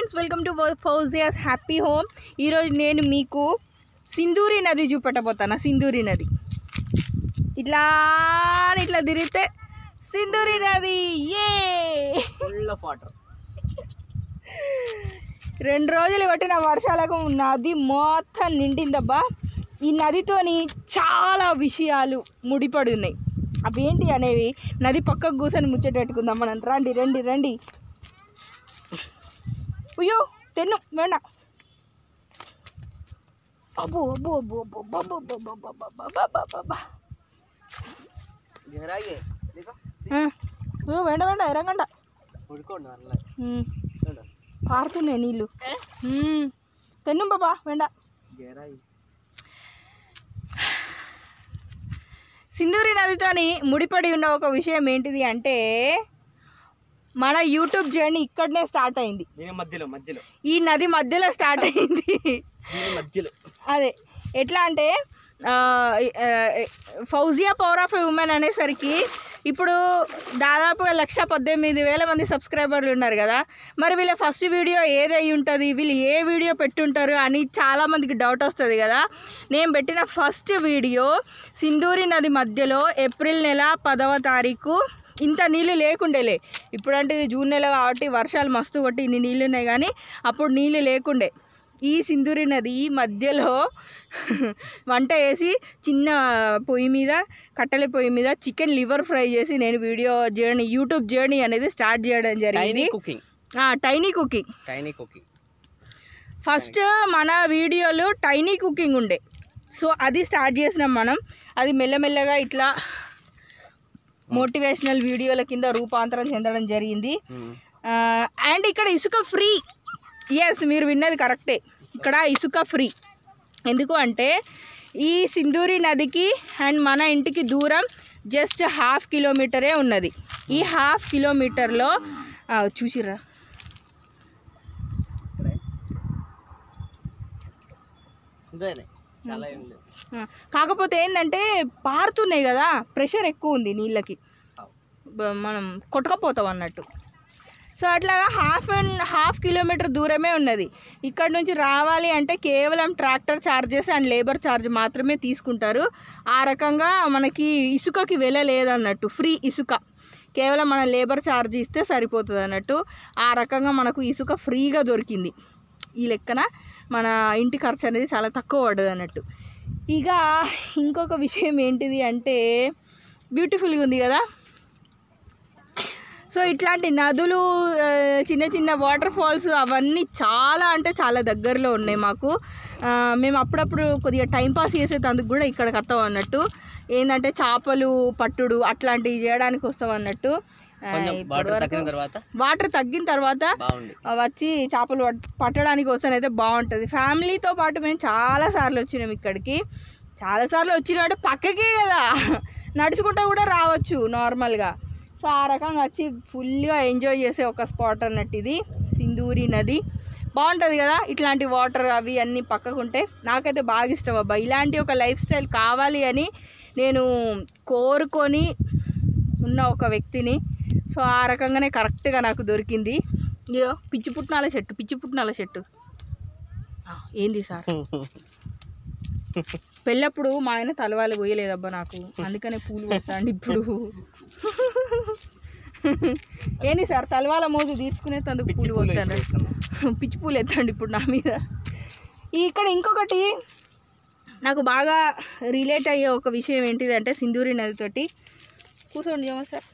Friends welcome to ఫౌజియాస్ happy home ఈరోజు నేను మీకు సింధూరి నది చూపెట్టబోతాను సింధూరి నది ఇట్లా ఇట్లా తిరిగితే సింధూరి నది ఏ ఫుల్ ఆఫ్ వాటర్ రెండు రోజులు కొట్టిన వర్షాలకు నది మొత్తం నిండిందబ్బా ఈ నదితోని చాలా విషయాలు ముడిపడి ఉన్నాయి అవి ఏంటి అనేవి నది పక్కకు కూర్చొని ముచ్చట పెట్టుకుందాం మనం రండి రండి రండి అయ్యో తెన్ను వేണ്ട అబ్బో అబ్బో అబ్బో అబ్బో అబ్బో అబ్బో అబ్బో అబ్బో అబ్బో అబ్బో అబ్బో అబ్బో అబ్బో. గహరాయి देखो ఆ, అయ్యో వేండ వేండ ఎరంగండ ఉడుకోండి అల్ల ఉమ్, చూడు పారుతున్నాయి నీళ్ళు ఉమ్, తెన్ను బాబా వేండ గహరాయి సింధూరి నదితోని ముడిపడి ఉన్న ఒక విషయం ఏంటిది అంటే మన యూట్యూబ్ జర్నీ ఇక్కడనే స్టార్ట్ అయింది దీని మధ్యలో మధ్యలో ఈ నది మధ్యలో స్టార్ట్ అయింది దీని మధ్యలో అదే ఎట్లా అంటే ఆ, ఆ, ఫౌజియా పవర్ ఆఫ్ ఉమెన్ అనేసరికి ఇప్పుడు దాదాపుగా లక్ష పద్దెనిమిది వేల మంది సబ్స్క్రైబర్లు ఉన్నారు కదా మరి వీళ్ళ ఫస్ట్ వీడియో ఏదై ఉంటుంది వీళ్ళు ఏ వీడియో పెట్టుంటారు అని చాలామందికి డౌట్ వస్తుంది కదా నేను పెట్టిన ఫస్ట్ వీడియో సింధూరి నది మధ్యలో ఏప్రిల్ నెల పదవ తారీఖు ఇంత నీళ్ళు లేకుండేలే ఇప్పుడంటే ఇది జూన్ నెల కాబట్టి వర్షాలు మస్తు కొట్టి ఇన్ని నీళ్ళు ఉన్నాయి కానీ అప్పుడు నీళ్ళు లేకుండే ఈ సింధూరి నది మధ్యలో వంట వేసి చిన్న పొయ్యి మీద కట్టెల పొయ్యి మీద చికెన్ లివర్ ఫ్రై చేసి నేను వీడియో జర్నీ యూట్యూబ్ జర్నీ అనేది స్టార్ట్ చేయడం టైనీ జరిగింది cooking tiny cooking tiny cooking first మన వీడియోలు టైనీ కుకింగ్ ఉండే సో అది స్టార్ట్ చేసినాం మనం అది మెల్లమెల్లగా ఇట్లా మోటివేషనల్ వీడియోల కింద రూపాంతరం చెందడం జరిగింది అండ్ ఇక్కడ ఇసుక ఫ్రీ ఎస్ మీరు విన్నది కరెక్టే ఇక్కడ ఇసుక ఫ్రీ ఎందుకు అంటే ఈ సింధూరి నదికి అండ్ మన ఇంటికి దూరం జస్ట్ హాఫ్ కిలోమీటరే ఉన్నది ఈ హాఫ్ కిలోమీటర్లో ఆ, చూసిర్రా ఇదేనే చాలా ఏం లేదు ఆ, కాకపోతే ఏంటంటే పారుతున్నాయి కదా ప్రెషర్ ఎక్కువ ఉంది నీళ్ళకి బ- మనం కొట్టుకపోతాం అన్నట్టు సో అట్లాగా హాఫ్ అండ్ హాఫ్ కిలోమీటర్ దూరమే ఉన్నది ఇక్కడ నుంచి రావాలి అంటే కేవలం tractor charges and labour charge మాత్రమే తీసుకుంటారు ఆ రకంగా మనకి ఇసుకకి వెళ్ళలేదన్నట్టు ఫ్రీ ఇసుక కేవలం మన లేబర్ ఛార్జ్ ఇస్తే సరిపోతుంది అన్నట్టు ఆ రకంగా మనకు ఇసుక ఫ్రీగా దొరికింది ఈ లెక్కన మన ఇంటి ఖర్చు అనేది చాలా తక్కువ పడ్డది అన్నట్టు ఇక ఇంకొక విషయం ఏంటిది అంటే బ్యూటిఫుల్గా ఉంది కదా సో ఇట్లాంటి నదులు ఆ, చిన్న చిన్న వాటర్ ఫాల్స్ అవన్నీ చాలా అంటే చాలా దగ్గరలో ఉన్నాయి మాకు ఆ, మేము అప్పుడప్పుడు కొద్దిగా టైం పాస్ చేసేటందుకు కూడా ఇక్కడికి వస్తాం అన్నట్టు ఏంటంటే చేపలు పట్టుడు అట్లాంటివి చేయడానికి వస్తాం అన్నట్టు ఆ, కొంచెం ఇప్పటి వాటర్ వరకు తగ్గిన తర్వాత వాటర్ తగ్గిన తర్వాత బాగుంది ఆ, వచ్చి చేపలు పట్- పట్టడానికి వస్తానైతే బాగుంటుంది ఫ్యామిలీతో పాటు మేము చాలా సార్లు వచ్చినాం ఇక్కడికి చాలాసార్లు వచ్చినాం అంటే పక్కకే కదా నడుచుకుంటూ కూడా రావచ్చు నార్మల్గా సో ఆ రకంగా వచ్చి ఫుల్గా ఎంజాయ్ చేసే ఒక స్పాట్ అన్నట్టు ఇది సింధూరి నది బాగుంటుంది కదా ఇట్లాంటి వాటర్ అవి అన్నీ పక్కకుంటే నాకైతే బాగా ఇష్టం అబ్బా ఇలాంటి ఒక లైఫ్ స్టైల్ కావాలి అని నేను కోరుకొని ఉన్న ఒక వ్యక్తిని సో ఆ రకంగానే కరెక్ట్గా నాకు దొరికింది ఇదో పిచ్చి పుట్నాల చెట్టు పిచ్చి పుట్నాల చెట్టు ఆ, ఏంది సార్ పెళ్ళప్పుడు మా ఆయన తలవాళ్ళు పోయలేదబ్బా నాకు అందుకనే పూలు కొడతాండి ఇప్పుడు ఏంది సార్ తలవాల మోజు తీసుకునే తందుకు పిచ్చి పూలు పూలు కొడతాను వేసుకుంటున్నాం. పిచ్చి పూలు ఎత్తండి ఇప్పుడు నా మీద ఈ ఇక్కడ ఇంకొకటి నాకు బాగా రిలేట్ అయ్యే ఒక విషయం ఏంటిదంటే సింధూరి నదితోటి కూర్చోండి ఏమో సార్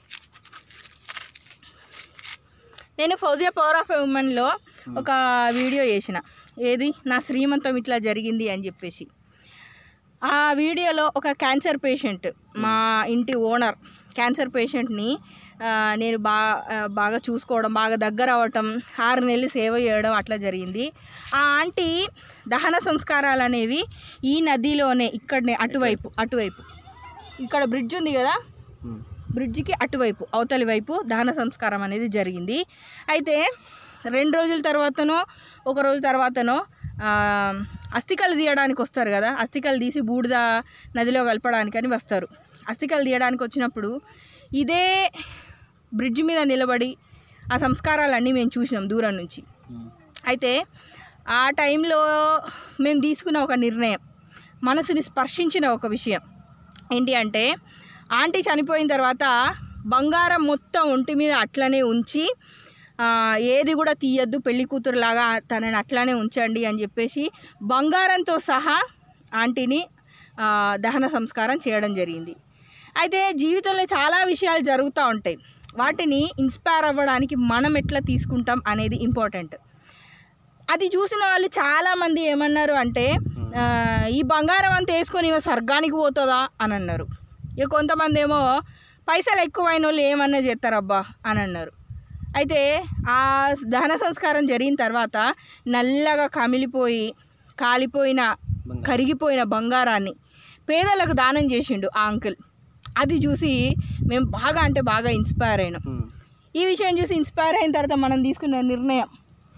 నేను ఫౌజియా పవర్ ఆఫ్ ఉమెన్లో ఒక వీడియో చేసిన ఏది నా శ్రీమంతం ఇట్లా జరిగింది అని చెప్పేసి ఆ వీడియోలో ఒక క్యాన్సర్ పేషెంట్ మా ఇంటి ఓనర్ క్యాన్సర్ పేషెంట్ని ఆ, నేను బా ఆ, బాగా చూసుకోవడం బాగా దగ్గర అవ్వటం ఆరు నెలలు సేవ చేయడం అట్లా జరిగింది ఆ ఆంటీ దహన సంస్కారాలు అనేవి ఈ నదిలోనే ఇక్కడనే అటువైపు అటువైపు ఇక్కడ బ్రిడ్జ్ ఉంది కదా బ్రిడ్జికి అటువైపు అవతలి వైపు దహన సంస్కారం అనేది జరిగింది అయితే రెండు రోజుల తర్వాతనో ఒక రోజు తర్వాతనో ఆ, అస్థికలు తీయడానికి వస్తారు కదా అస్థికలు తీసి బూడిద నదిలో కలపడానికి అని వస్తారు అస్థికలు తీయడానికి వచ్చినప్పుడు ఇదే బ్రిడ్జ్ మీద నిలబడి ఆ సంస్కారాలన్నీ మేము చూసినాం దూరం నుంచి ఉమ్. అయితే ఆ టైంలో మేము తీసుకున్న ఒక నిర్ణయం మనసుని స్పర్శించిన ఒక విషయం ఏంటి అంటే ఆంటీ చనిపోయిన తర్వాత బంగారం మొత్తం ఒంటి మీద అట్లనే ఉంచి ఆ, ఏది కూడా తీయద్దు పెళ్లి కూతురులాగా తనని అట్లానే ఉంచండి అని చెప్పేసి బంగారంతో సహా ఆంటీని ఆ, దహన సంస్కారం చేయడం జరిగింది అయితే జీవితంలో చాలా విషయాలు జరుగుతూ ఉంటాయి వాటిని ఇన్స్పైర్ అవ్వడానికి మనం ఎట్లా తీసుకుంటాం అనేది ఇంపార్టెంట్ అది చూసిన వాళ్ళు చాలామంది ఏమన్నారు అంటే ఆ, ఈ బంగారం అంతా వేసుకొని ఈమె స్వర్గానికి పోతుందా అని అన్నారు ఇక కొంతమంది ఏమో పైసలు ఎక్కువైన వాళ్ళు ఏమన్నా చేస్తారబ్బా అని అన్నారు అయితే ఆ దహన సంస్కారం జరిగిన తర్వాత నల్లగా కమిలిపోయి కాలిపోయిన బంగారం. కరిగిపోయిన బంగారాన్ని పేదలకు దానం చేసిండు ఆ అంకుల్ అది చూసి మేము బాగా అంటే బాగా ఇన్స్పైర్ అయినాం ఉమ్. ఈ విషయం చూసి ఇన్స్పైర్ అయిన తర్వాత మనం తీసుకున్న నిర్ణయం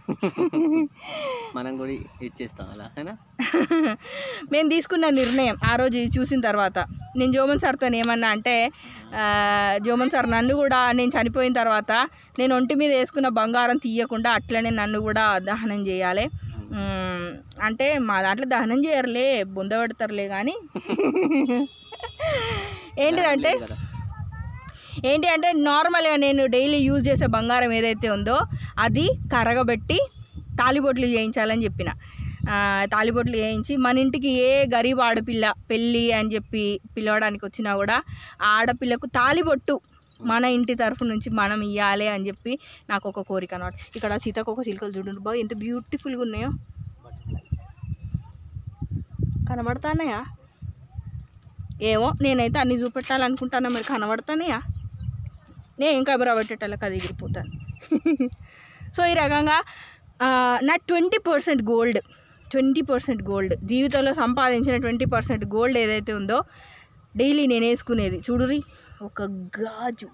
మనం కూడా ఇచ్చేస్తాం అలా అయినా మేము తీసుకున్న నిర్ణయం ఆ రోజు ఇది చూసిన తర్వాత నేను జోమన్ సార్తో ఏమన్నా అంటే ఆ, జోమన్ సార్ నన్ను కూడా నేను చనిపోయిన తర్వాత నేను ఒంటి మీద వేసుకున్న బంగారం తీయకుండా అట్లనే నన్ను కూడా దహనం చేయాలి ఉమ్, అంటే మా దాంట్లో దహనం చేయరులే బుంద పెడతారులే కానీ ఏంటిదంటే లేదు కదా. ఏంటి అంటే నార్మల్గా నేను డైలీ యూజ్ చేసే బంగారం ఏదైతే ఉందో అది కరగబెట్టి తాలిబొట్లు చేయించాలని చెప్పిన ఆ, తాలిబొట్లు చేయించి మన ఇంటికి ఏ గరీబ్ ఆడపిల్ల పెళ్ళి అని చెప్పి పిలవడానికి వచ్చినా కూడా ఆ ఆడపిల్లకు తాలిబొట్టు మన ఇంటి తరఫు నుంచి మనం ఇవ్వాలి అని చెప్పి నాకు ఒక కోరిక అనమాట ఇక్కడ సీతాకోక చిలుకలు చూడండి బాగా ఎంత బ్యూటిఫుల్గా ఉన్నాయో కనబడతానయా ఏమో నేనైతే అన్ని చూపెట్టాలనుకుంటానా మరి కనబడతానయా నేను కెమెరా పెట్టేటోళ్ళకి అది ఎగిరిపోతాను సో ఈ రకంగా ఆ, నా twenty percent gold twenty percent gold జీవితంలో సంపాదించిన ట్వంటీ పర్సెంట్ గోల్డ్ ఏదైతే ఉందో డైలీ నేను వేసుకునేది చూడురి ఒక గాజు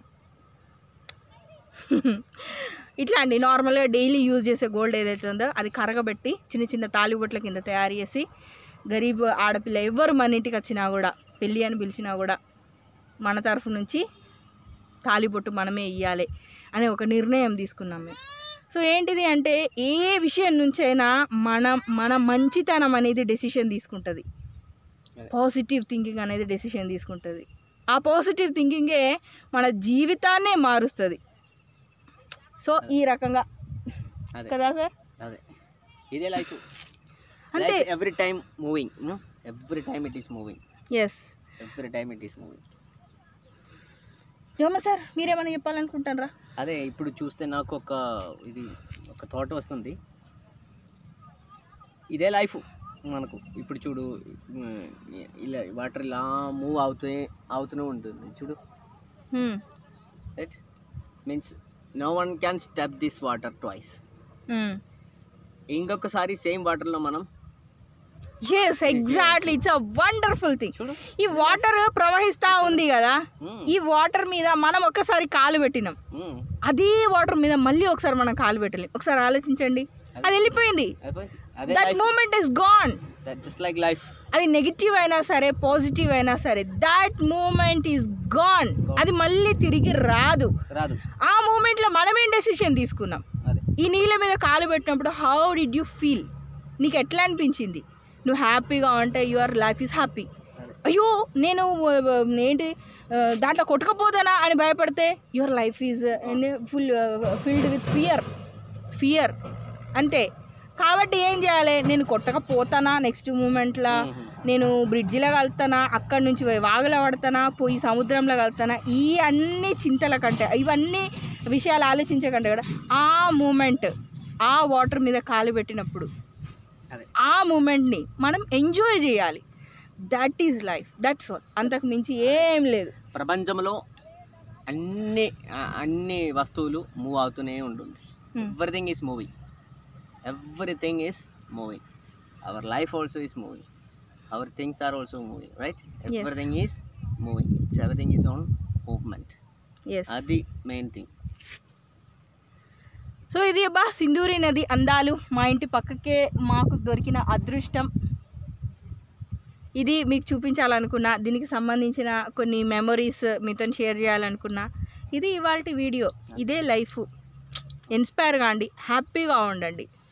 ఇట్లా అండి నార్మల్గా డైలీ యూజ్ చేసే గోల్డ్ ఏదైతే ఉందో అది కరగబెట్టి చిన్న చిన్న తాలిబొట్ల కింద తయారు చేసి గరీబ్ ఆడపిల్ల ఎవ్వరు మన ఇంటికి వచ్చినా కూడా పెళ్ళి అని పిలిచినా కూడా మన తరఫు నుంచి తాలిబొట్టు మనమే ఇవ్వాలి అనే ఒక నిర్ణయం తీసుకున్నాం మేము సో ఏంటిది అంటే ఏ విషయం నుంచైనా మన మన మంచితనం అనేది డెసిషన్ తీసుకుంటుంది అదే. పాజిటివ్ థింకింగ్ అనేది డెసిషన్ తీసుకుంటుంది ఆ పాజిటివ్ థింకింగే మన జీవితాన్నే మారుస్తుంది సో ఈ రకంగా అదే కదా సార్ అదే ఇదే లైఫ్ అంతే every time moving every time it is moving yes every time it is moving ఏమో సార్ మీరేమైనా చెప్పాలనుకుంటారా అదే ఇప్పుడు చూస్తే నాకు ఒక ఇది ఒక థాట్ వస్తుంది ఇదే లైఫ్ మనకు ఇప్పుడు చూడు ఉమ్, ఇలా వాటర్ ఇలా మూవ్ అవుతూ అవుతూనే ఉంటుంది చూడు right means no one can step this water twice ఇంకొకసారి సేమ్ వాటర్లో మనం yes exactly it's a wonderful thing చూడు ఈ వాటర్ ప్రవహిస్తూ ఉంది కదా ఉమ్, ఈ వాటర్ మీద మనం ఒక్కసారి కాలు పెట్టినాం ఉమ్, అదే వాటర్ మీద మళ్ళీ ఒకసారి మనం కాలు పెట్టలేం ఒకసారి ఆలోచించండి అది వెళ్ళిపోయింది అయిపోయింది. అదే that life moment is gone just like life అది నెగిటివ్ అయినా సరే పాజిటివ్ అయినా సరే దట్ మూమెంట్ ఈస్ గాన్ అది మళ్ళీ తిరిగి రాదు రాదు ఆ మూమెంట్లో మనమేం డెసిషన్ తీసుకున్నాం అదే ఈ నీళ్ళ మీద కాలు పెట్టినప్పుడు హౌ డిడ్ యూ ఫీల్ నీకు ఎట్లా అనిపించింది నువ్వు హ్యాపీగా ఉంటే యువర్ లైఫ్ ఈజ్ హ్యాపీ అదే అయ్యో నేను ఆ, ఏంటి ఆ, దాంట్లో కొట్టుకపోతానా అని భయపడితే your life is full filled with fear fear అంతే కాబట్టి ఏం చేయాలి నేను కొట్టకపోతానా నెక్స్ట్ మూమెంట్లో నేను బ్రిడ్జిలో కలుతానా అక్కడి నుంచి పోయి వాగులో పడతానా పోయి సముద్రంలో కలుతానా ఈ అన్ని చింతల కంటే ఇవన్నీ విషయాలు ఆలోచించే కంటే కూడా ఆ మూమెంట్ ఆ వాటర్ మీద కాలు పెట్టినప్పుడు అదే ఆ మూమెంట్ని మనం ఎంజాయ్ చేయాలి that is life that's all అంతకు మించి ఏం లేదు ప్రపంచంలో అన్ని ఆ, అన్ని వస్తువులు మూవ్ అవుతూనే ఉంటుంది Hmm. Everything is moving everything is moving our life also is moving our things are also moving right Yes. Everything is moving it's everything is on movement yes అది మెయిన్ థింగ్ సో ఇది అబ్బా సింధూరి నది అందాలు మా ఇంటి పక్కకే మాకు దొరికిన అదృష్టం ఇది మీకు చూపించాలనుకున్నా దీనికి సంబంధించిన కొన్ని మెమొరీస్ మీతో షేర్ చేయాలనుకున్నా ఇది ఇవాళ వీడియో ఇదే లైఫ్ ఇన్స్పైర్ కాండి హ్యాపీగా ఉండండి